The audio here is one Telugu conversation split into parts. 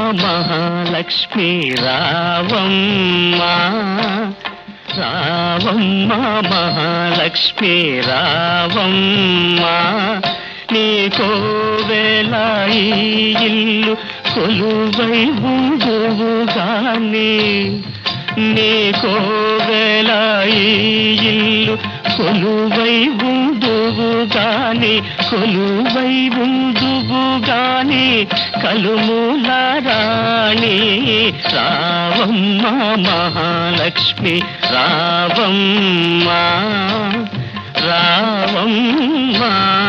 మహాలక్ష్మి రావమ్మ రావమ్మ మహాలక్ష్మి రావమ్మ నీకో వేళ ఈ ఇల్లు కొలువై ఉందువుగాని నీకో వేళ ఈ ఇల్లు కొలువై ఉందువుగాని కొలువై ఉందువుగాని కలుమూల రాణి రావమ్మ మహాలక్ష్మి రావమ్మ రావమ్మ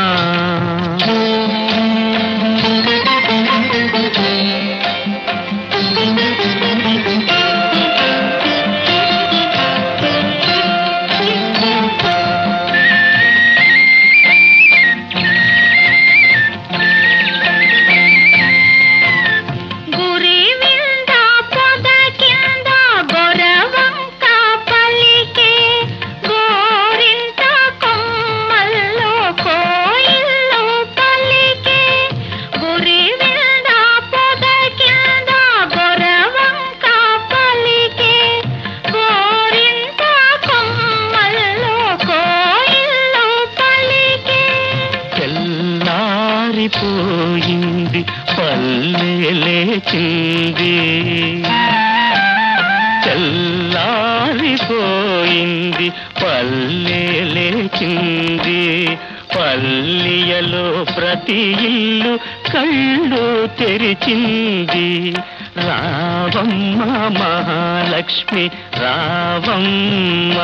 గురి వింద పొద కింద గొరవంక పలికే గోరింట కొమ్మల్లో కోయిల్లో పలికే గురి వింద పొద కింద గొరవంక పలికే గోరింట కొమ్మల్లో కోయిల్లో పలికే తెల్లారిపోయింది పల్లె లేచింది తెల్లారిపోయింది పల్లె లేచింది పల్లియలో ప్రతి ఇల్లు కళ్ళు తెరిచింది రావమ్మ మహాలక్ష్మి రావమ్మ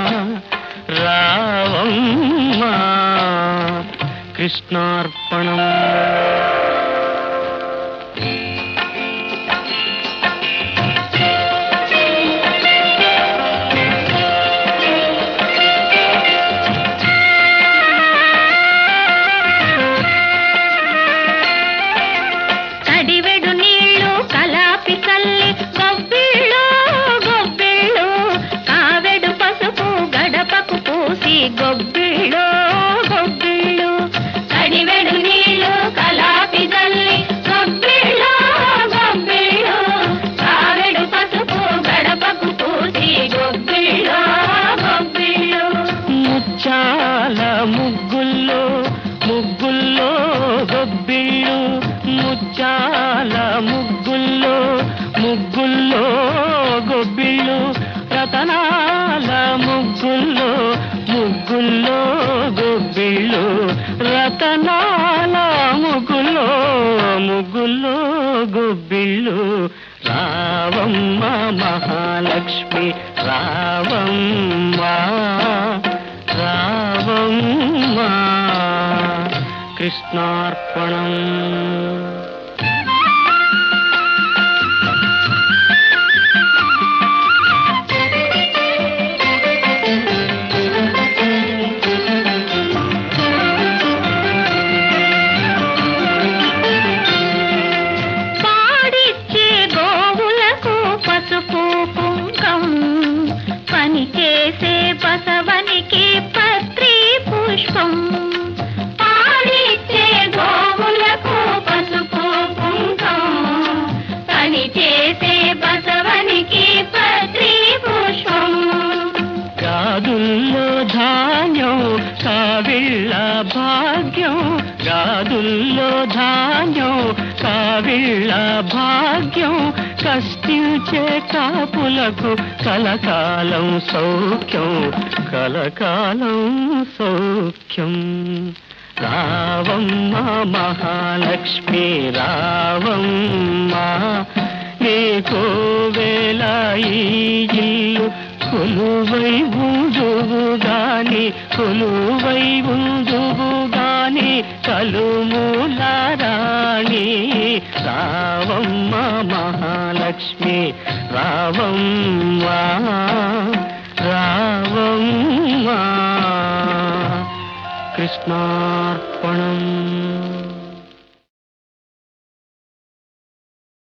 రావమ్మ కృష్ణార్పణం కడివెడు నీళ్లు కలాపి చల్లి గొబ్బిళ్ళు గొబ్బిళ్ళు కావెడు పసుపు గడపకు పూసి గొబ్బిళ్ళు గొబ్బిళ్ళు కడివెడు నీళ్లు కలాపి చల్లి గొబ్బిళ్ళు గొబ్బిళ్ళు కావెడు పసుపు గడపకు పూసి గొబ్బిళ్ళు గొబ్బిళ్ళు ముచ్చాల ముగ్గుల్లో ముగ్గుల్లో గొబ్బిళ్ళు ముచ్చాల ముగ్గుల్లో ముగ్గుల్లో గొబ్బిళ్ళు రతనాల ముగ్గుల్లో ముగ్గుల్లో గొబ్బిళ్ళు రతనాల ముగ్గుల్లో ముగ్గుల్లో గొబ్బిళ్ళు రావమ్మ మహాలక్ష్మి రావమ్మ రావమ్మ కృష్ణార్పణం పాడిచ్చే గోవులకు పసుపు కుంకం పని చేసే బసవనికి పత్రి పుష్పం పాడిచ్చే గోవులకు పసుపు కుంకం పని చేసే బసవనికి పత్రి పుష్పం గాదుల్లో ధాన్యం కావిళ్ళ భాగ్యం గాదుల్లో ధాన్యం కావిళ్ళ భాగ్యం కష్టించే కాపులకు కలకాలం సౌఖ్యం కలకాలం సౌఖ్యం రావమ్మ మహాలక్ష్మి రావమ్మ నీకో వేళ ఈ ఇల్లు కొలువై ఉందువు గాని కొలువై ఉందువు గాని కలుమూల రాణి రావమ్మ మహాలక్ష్మి రావమ్మ రావమ్మ కృష్ణార్పణం